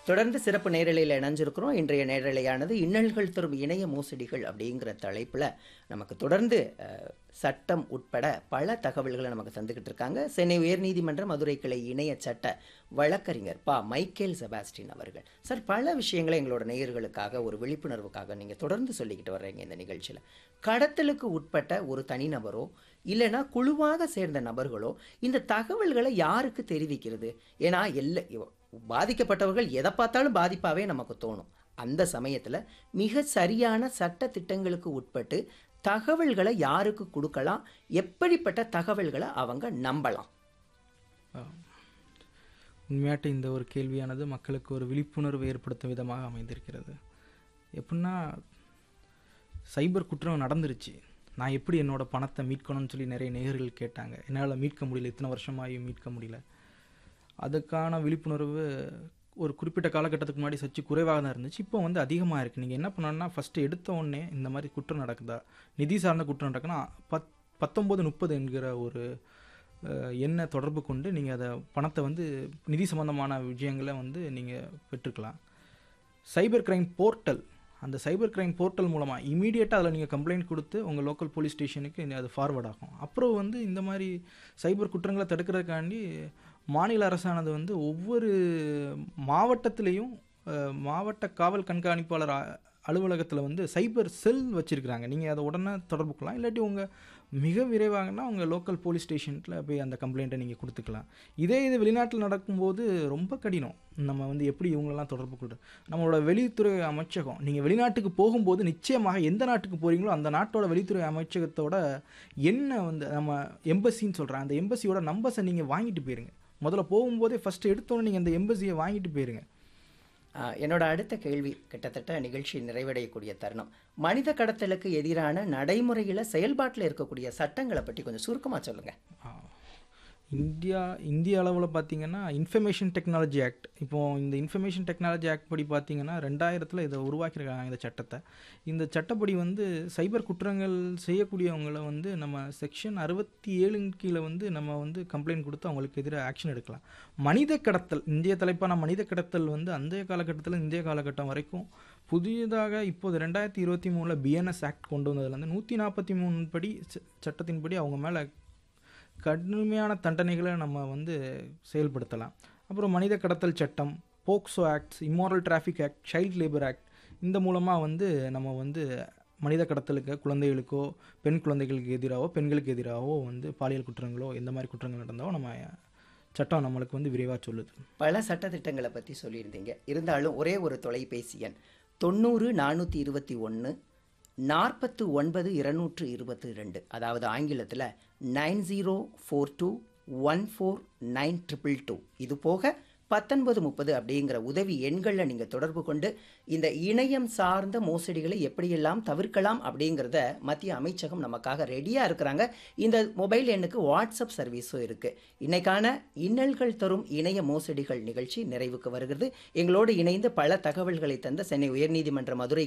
தொடர்ந்து சிறப்பு நேரலையில் இணைஞ்சிருக்கிறோம் இன்றைய நேரலையானது இன்னல்கள் தரும் இணைய மோசடிகள் அப்படிங்கிற தலைப்பில் நமக்கு தொடர்ந்து அஹ், சட்டம் உட்பட பல தகவல்களை நமக்கு தந்துக்கிட்டு இருக்காங்க சென்னை உயர்நீதிமன்ற மதுரை கிளை இணைய சட்ட வழக்கறிஞர் பா மைக்கேல் செபாஸ்டின் அவர்கள் சார் பல விஷயங்களை எங்களோட நேயர்களுக்காக ஒரு விழிப்புணர்வுக்காக நீங்கள் தொடர்ந்து சொல்லிக்கிட்டு வர்றீங்க இந்த நிகழ்ச்சியில் கடத்தலுக்கு உட்பட்ட ஒரு தனிநபரோ இல்லைன்னா குழுவாக சேர்ந்த நபர்களோ இந்த தகவல்களை யாருக்கு தெரிவிக்கிறது ஏன்னா எல்லா பாதிக்கப்பட்டவர்கள் எதை பார்த்தாலும் பாதிப்பாகவே நமக்கு தோணும் அந்த சமயத்தில் மிக சரியான சட்ட திட்டங்களுக்கு உட்பட்டு தகவல்களை யாருக்கு கொடுக்கலாம் எப்படிப்பட்ட தகவல்களை அவங்க நம்பலாம் உண்மையாட்டு இந்த ஒரு கேள்வியானது மக்களுக்கு ஒரு விழிப்புணர்வு ஏற்படுத்தும் விதமாக அமைந்திருக்கிறது எப்படின்னா சைபர் குற்றம் நடந்துருச்சு நான் எப்படி என்னோட பணத்தை மீட்கணும்னு சொல்லி நிறைய நேயர்கள் கேட்டாங்க என்னால் மீட்க முடியல இத்தனை வருஷமாயும் மீட்க முடியல அதுக்கான விழிப்புணர்வு ஒரு குறிப்பிட்ட காலகட்டத்துக்கு முன்னாடி சற்று குறைவாக தான் இருந்துச்சு இப்போ வந்து அதிகமாக இருக்குது நீங்கள் என்ன பண்ணணும்னா ஃபஸ்ட்டு எடுத்த உடனே இந்த மாதிரி குற்றம் நடக்குதா நிதி சார்ந்த குற்றம் நடக்குன்னா பத் பத்தொம்போது முப்பது என்கிற ஒரு அஹ், எண்ணை தொடர்பு கொண்டு நீங்கள் அதை பணத்தை வந்து நிதி சம்பந்தமான விஷயங்களை வந்து நீங்கள் பெற்றுக்கலாம் சைபர் கிரைம் போர்ட்டல் அந்த சைபர் கிரைம் போர்ட்டல் மூலமாக இமீடியட்டாக அதில் நீங்கள் கம்ப்ளைண்ட் கொடுத்து உங்கள் லோக்கல் போலீஸ் ஸ்டேஷனுக்கு அது ஃபார்வர்ட் ஆகும் அப்புறம் வந்து இந்த மாதிரி சைபர் குற்றங்களை தடுக்கிறதுக்காண்டி மாநில அரசானது வந்து ஒவ்வொரு மாவட்டத்திலையும் அஹ், மாவட்ட காவல் கண்காணிப்பாளர் அ- அலுவலகத்தில் வந்து சைபர் செல் வச்சுருக்கிறாங்க நீங்கள் அதை உடனே தொடர்பு கொள்ளலாம் இல்லாட்டி உங்கள் மிக விரைவாகனா உங்கள் லோக்கல் போலீஸ் ஸ்டேஷனில் போய் அந்த கம்ப்ளைண்ட்டை நீங்கள் கொடுத்துக்கலாம் இதே இது வெளிநாட்டில் நடக்கும்போது ரொம்ப கடினம் நம்ம வந்து எப்படி இவங்களெல்லாம் தொடர்பு கொள்றது நம்மளோட வெளியுறவுத்துறை அமைச்சகம் நீங்கள் வெளிநாட்டுக்கு போகும்போது நிச்சயமாக எந்த நாட்டுக்கு போகிறீங்களோ அந்த நாட்டோட வெளியுறவுத்துறை அமைச்சகத்தோட என்ன வந்து நம்ம எம்பசின்னு சொல்கிறேன் அந்த எம்பசியோட நம்பர்ஸை நீங்கள் வாங்கிட்டு போயிருங்க முதல்ல போகும்போதே ஃபஸ்ட்டு எடுத்தோன்னே நீங்கள் அந்த எம்பசியை வாங்கிட்டு போயிருங்க ஆஹ், என்னோட அடுத்த கேள்வி கிட்டத்தட்ட நிகழ்ச்சி நிறைவடையக்கூடிய தருணம் மனித கடத்தலுக்கு எதிரான நடைமுறையில் செயல்பாட்டில் இருக்கக்கூடிய சட்டங்களை பற்றி கொஞ்சம் சுருக்கமாக சொல்லுங்கள் ஆ. இந்தியா இந்திய அளவில் பார்த்தீங்கன்னா இன்ஃபர்மேஷன் டெக்னாலஜி ஆக்ட் இப்போ இந்த இன்ஃபர்மேஷன் டெக்னாலஜி ஆக்ட் படி பார்த்தீங்கன்னா ரெண்டாயிரத்தில் இதை உருவாக்கியிருக்காங்க இந்த சட்டத்தை இந்த சட்டப்படி வந்து சைபர் குற்றங்கள் செய்யக்கூடியவங்களை வந்து நம்ம செக்ஷன் அறுபத்தி ஏழுன் கீழே வந்து நம்ம வந்து கம்ப்ளைண்ட் கொடுத்து அவங்களுக்கு எதிராக ஆக்ஷன் எடுக்கலாம் மனித கடத்தல் இந்திய தலைப்பான மனித கடத்தல் வந்து அந்த காலகட்டத்தில் இந்திய காலகட்டம் வரைக்கும் புதியதாக இப்போது ரெண்டாயிரத்தி இருபத்தி மூணில் பிஎன்எஸ் ஆக்ட் கொண்டு வந்ததுலேருந்து நூற்றி நாற்பத்தி மூணு படி ச- சட்டத்தின்படி அவங்க மேலே கடுமையான தண்டனைகளை நம்ம வந்து செயல்படுத்தலாம் அப்புறம் மனித கடத்தல் சட்டம் POCSO act immoral traffic act child labour act இந்த மூலமாக வந்து நம்ம வந்து மனித கடத்தலுக்கு குழந்தைகளுக்கோ பெண் குழந்தைகளுக்கு எதிராகவோ பெண்களுக்கு எதிராகவோ வந்து பாலியல் குற்றங்களோ எந்த மாதிரி குற்றங்கள் நடந்தாவோ நம்ம சட்டம் நம்மளுக்கு வந்து விரைவாக சொல்லுது பல சட்டத்திட்டங்களை பற்றி சொல்லியிருந்தீங்க இருந்தாலும் ஒரே ஒரு தொலைபேசி எண் தொண்ணூறு நானூற்றி இருபத்தி ஒன்று நாற்பத்து ஒன்பது இருநூற்று இருபத்தி ரெண்டு அதாவது ஆங்கிலத்தில் nine zero four two one four nine triple two இது போக பத்தொன்பது முப்பது அப்படிங்கிற உதவி எண்களில் நீங்கள் தொடர்பு கொண்டு இந்த இணையம் சார்ந்த மோசடிகளை எப்படியெல்லாம் தவிர்க்கலாம் அப்படிங்கிறத மத்திய அமைச்சகம் நமக்காக ரெடியாக இருக்கிறாங்க இந்த மொபைல் எண்ணுக்கு வாட்ஸ்அப் சர்வீஸும் இருக்குது இன்னைக்கான இன்னல்கள் தரும் இணைய மோசடிகள் நிகழ்ச்சி நிறைவுக்கு வருகிறது எங்களோடு இணைந்து பல தகவல்களை தந்த சென்னை உயர்நீதிமன்ற மதுரை